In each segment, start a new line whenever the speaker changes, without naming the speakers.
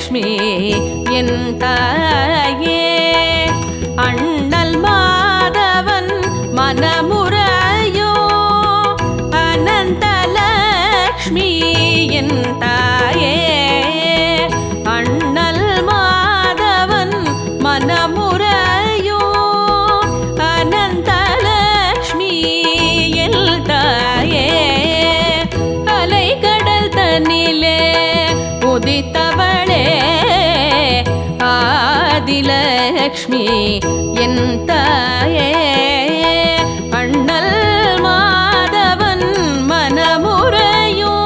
வரலக்ஷ்மி என் தாயே அண்ணல் மாதவன் மனமுறையோ அனந்தலக்ஷ்மி என் தாயே அண்ணல் மாதவன் மனமுறையோ அனந்தலக்ஷ்மி என் தாயே அலைக்கடல் தன்னிலே உதித்தவளே ஆதிலக்ஷ்மி என் தாயே அண்ணல் மாதவன் மனமுறையோ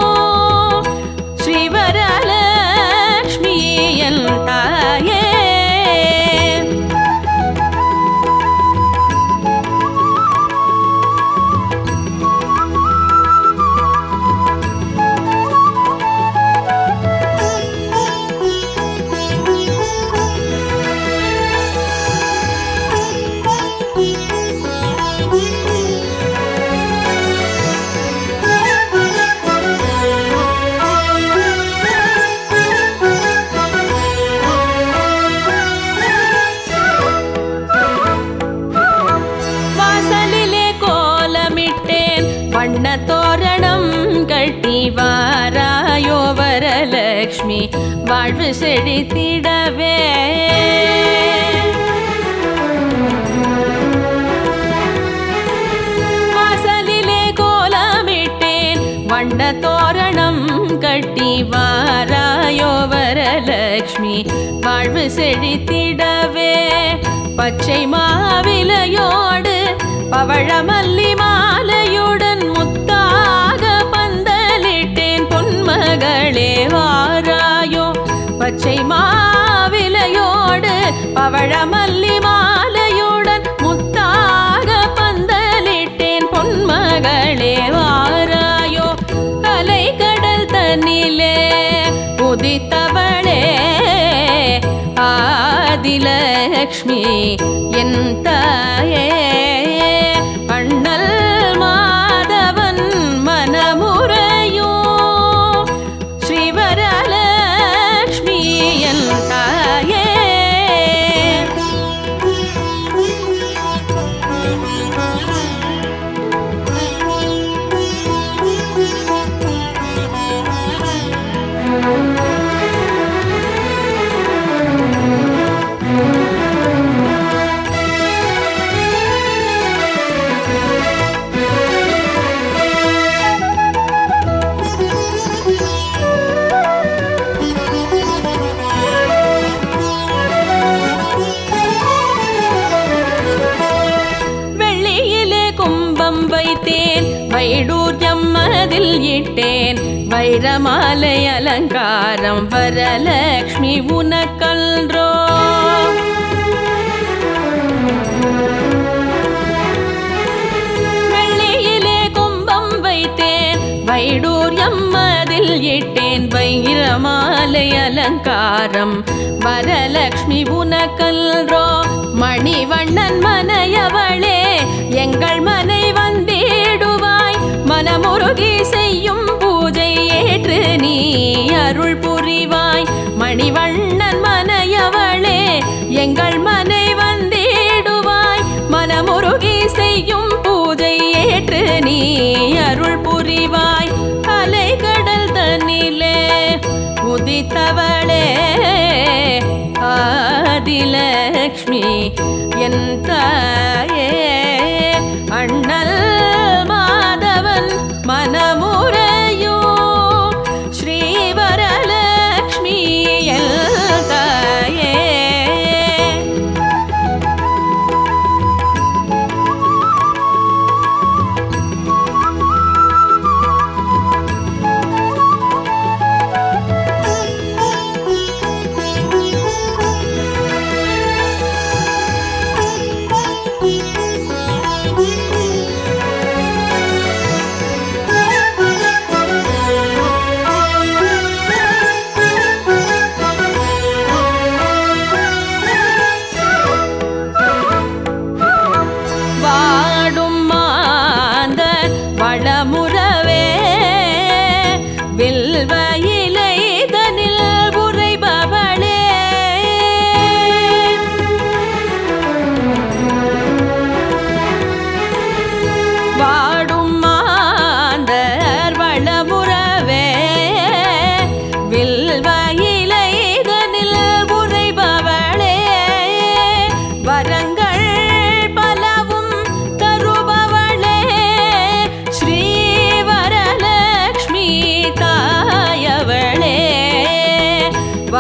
ஸ்ரீவரலக்ஷ்மி என் தாயே வாசலிலே கோலமிட்டேன் வண்ண தோரணம் கட்டி வாராயோ வரலக்ஷ்மி வாழ்வு செழித்திடவே வாசலிலே கோலமிட்டேன் வண்ண தோரணம் கட்டி வாராயோ வரலக்ஷ்மி வாழ்வு செழித்திடவே பச்சை மாவிலையோடு பவழமல்லி மாலையுடன் முத்தாக பந்தலிட்டேன் பொன்மகளே வாராயோ பச்சை மாவிலையோடு பவழமல்லி மாலையுடன் முத்தாக பந்தலிட்டேன் பொன்மகளே வாராயோ அலை கடல் தன்னிலே உதித்தவளே ஆதிலக்ஷ்மி என் தாயே அண்ணல் மாதவன் மனமுறையோ ஸ்ரீவரலக்ஷ்மி என் தாயே வெள்ளியிலே கும்பம் வைத்தேன் வைடூர்யம் அதில் இட்டேன் வைரமாலை அலங்காரம் வரலக்ஷ்மி உனக்கல்றோ வெள்ளியிலே கும்பம் வைத்தேன் வைடூர்யம் அதில் இட்டேன் வைரமாலை அலங்காரம் வரலக்ஷ்மி உனக்கல்றோ மணிவண்ணன் மனையவளே எங்கள் மனை வந்திடுவாய் மனமுருகி செய்யும் பூஜை ஏற்று நீ அருள் புரிவாய் மணிவண்ணன் மனையவளே எங்கள் மனை வந்திடுவாய் மனமுருகி செய்யும் பூஜை ஏற்று நீ அருள் புரிவாய் அலை கடல் தன்னிலே உதித்தவளே ஆதிலக்ஷ்மி என் தாயே அண்ணல் மாதவன் மனமுறையோ ஸ்ரீவரலக்ஷ்மி என் தாயே
Thank you.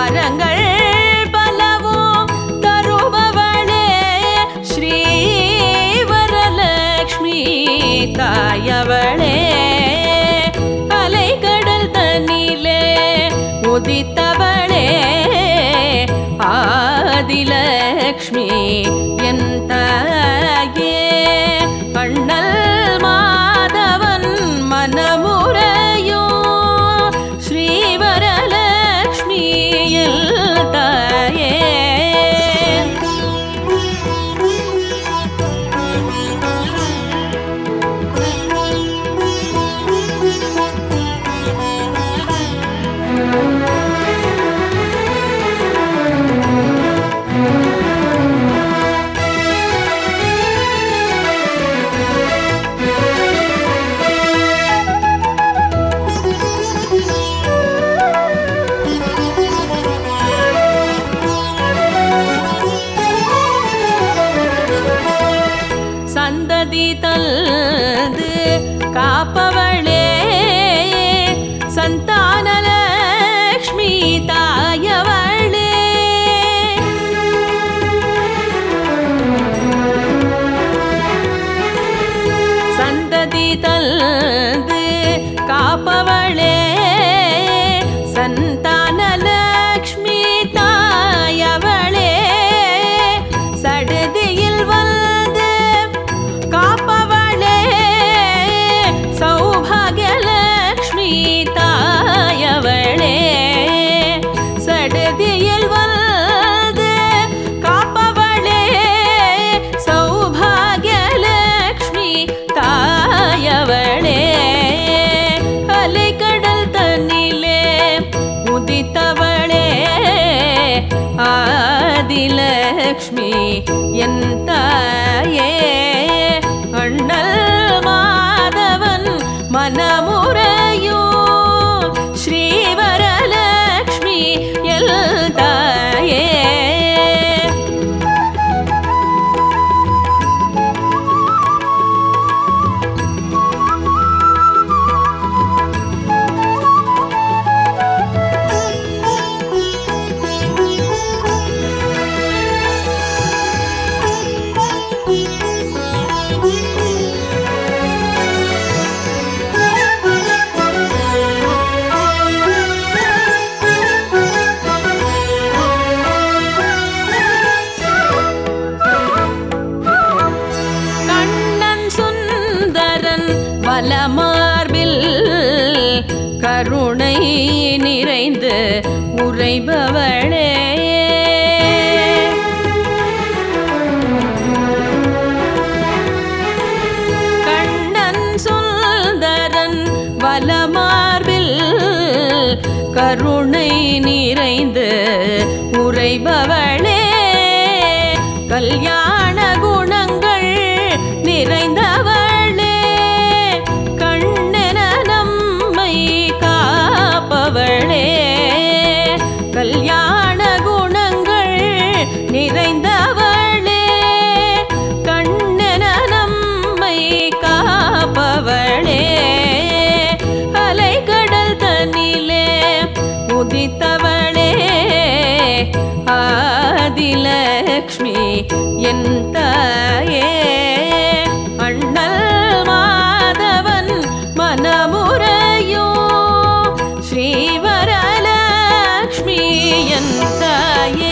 வரங்கள் பலவும் தருபவளே ஸ்ரீ வரலக்ஷ்மி தாயவளே அலைக்கடல் தன்னிலே உதித்தவளே ஆதிலக்ஷ்மி என் தாயே அண்ணல் மாதவன் மனமுறையோ ஸ்ரீவரலக்ஷ்மி எல் தாயே சந்ததி தல்து காப்பவளே சந்தானலக்ஷ்மி தாயவளே சந்ததி தல்து காப்பவளே சந்தானலக்ஷ்மி தாயவளே சடுதியில் வந்து காப்பவளே சௌபாகியலக்ஷ்மி தாயவளே சடுதியில் வந்து காப்பவளே சௌபாகியலக்ஷ்மி தாயவளே அலைக்கடல் தன்னிலே உதித்தவளே ஆதிலக்ஷ்மி என் தாயே அண்ணல் மாதவன் மனமுறையோ ஸ்ரீவரலக்ஷ்மி எல் தாயே கண்ணன் சுந்தரன் வலமார்பில் கருணை நிறைந்து உரைபவளே கண்ணன் சுந்தரன் வலமார்பில் கருணை நிறைந்து உரைபவளே கல்யாண குணங்கள் நிறைந்தவளே கண்ணென நம்மை காப்பவளே கல்யாண குணங்கள் நிறைந்தவளே கண்ணென நம்மை காப்பவளே அலைக்கடல் தன்னிலே உதித்தவளே ஆதிலக்ஷ்மி என் தாயே அண்ணல் மாதவன் மனமுறையோ ஸ்ரீவரலக்ஷ்மி என் தாயே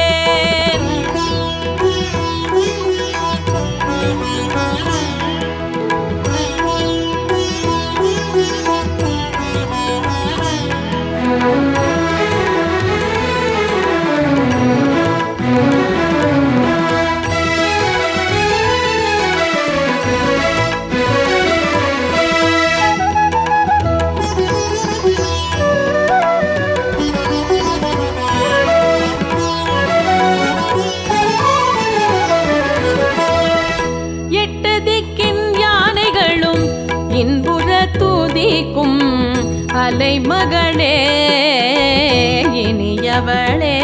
எட்டு திக்கின் யானைகளும் இன்புற தூதிக்கும் அலைமகளே இனியவளே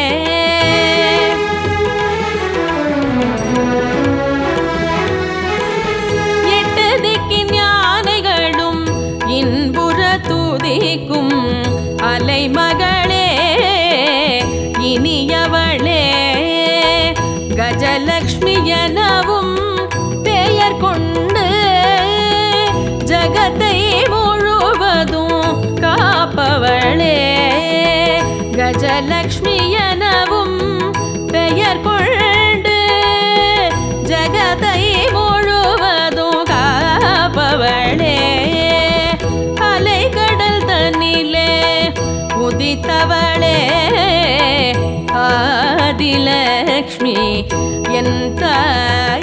எட்டு திக்கின் யானைகளும் இன்புற தூதிக்கும் அலைமகளே கஜலக்ஷ்மி எனவும் பெயர் கொண்டு ஜகத்தை முழுவதும் காப்பவளே கஜலக்ஷ்மி எனவும் பெயர் கொண்டு ஜகத்தை முழுவதும் காப்பவளே அலைகடல் தன்னிலே உதித்தவளே ஆதிலக்ஷ்மி என் தாயே